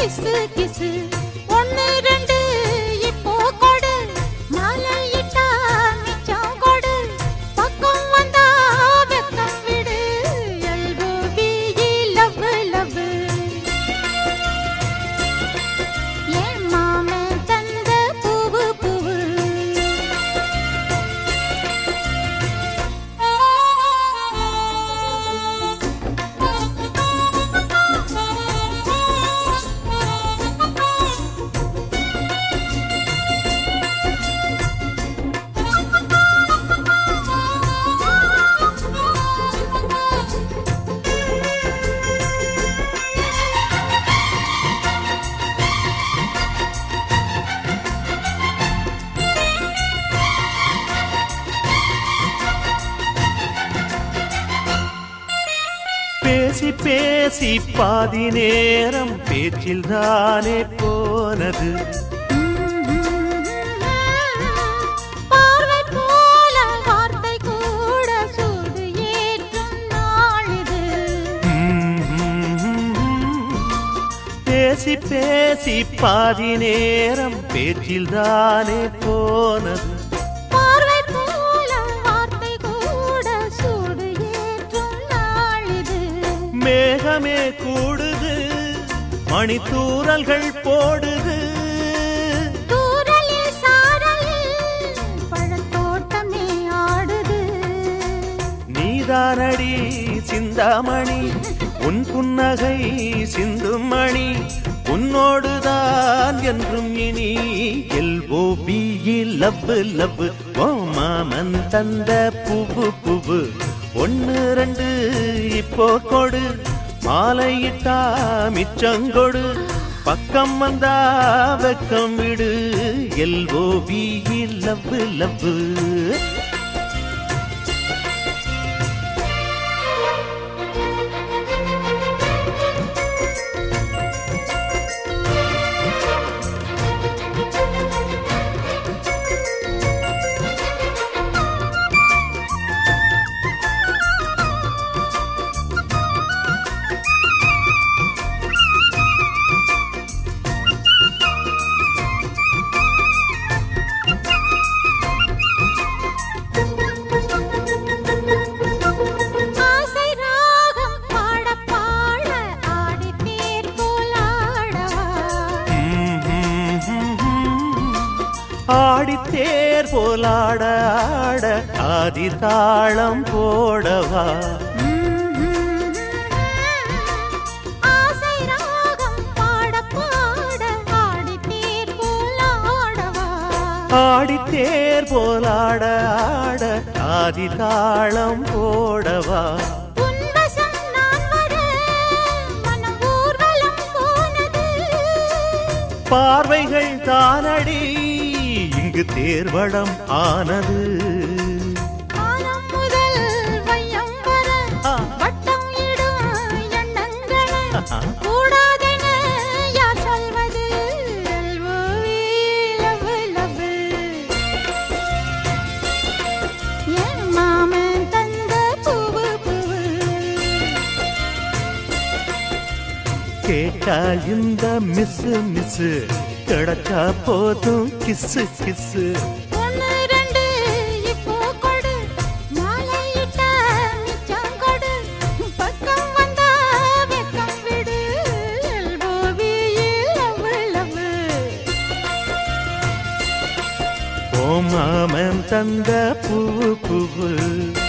கிசு கிசு ஒன்னு ரெண்டு இப்போ கொடு மாலையிட்டா மிச்சம் கொடு பக்கம் வந்தா வெக்கம் விடு எல்போபி லவ் லவ் என் மாமன் தந்த பூவு பூவு பேசி பேசி பாதி நேரம் பேச்சில் தானே போனது பார்வை போல வார்த்தை கூட சூடு ஏற்றும் நாளிது பேசி பேசி பாதி நேரம் பேச்சில் தானே போனது பார்வை போல வார்த்தை கூட சூடு ஏற்றும் நாளிது மேகமே கூடுது மணித்தூரல்கள் போடுது தூரலில் சாரலில் பழத்தோட்டமே ஆடுது நீதானடி சிந்தாமணி உன் புன்னகை சிந்தும் மணி உன்னோடுதான் என்றும் இனி எல்ஓபி லவ் லவ் ஓ மாமன் தந்த புவு புவு ஒன்னு ரெண்டு இப்போ கொடு மாலையிட்டா மிச்சங்கொடு பக்கம் வந்தா வெக்கம் விடு எல்ஓபி லவ் லவ் ஆசை ராகம் பாட பாட ஆடி தேர் போலாடவா ஆடித்தேர் போலாட ஆட ஆதி தாளம் போடவா ஆசை ராகம் பாட பாட ஆடி தேர் போலாடவா ஆடித்தேர் போலாட ஆட ஆதி தாளம் போடவா உன்வசம் நான் வர மனம் ஊர்வலம் போனது பார்வைகள் தானடி இங்கு தேர்வடம் ஆனது காலம் முதல் வையம் வர ஆ. வட்டம் இடும் எண்ணங்களை கூடாதென யார் சொல்வது LOV, love, love. என் மாமன் தந்த பூவு பூவு கேட்டால் இந்த மிஸ் மிஸ் கிடைச்சா போதும் கிஸ்ஸு கிஸ்ஸு ஒன்னு ரெண்டு இப்போ கொடு மாலையிட்ட மிச்சம் கொடு பக்கம் வந்தா வெக்கம் விடு எல்போவி லவ் லவ் ஓ மாமன் தந்த பூவு பூவு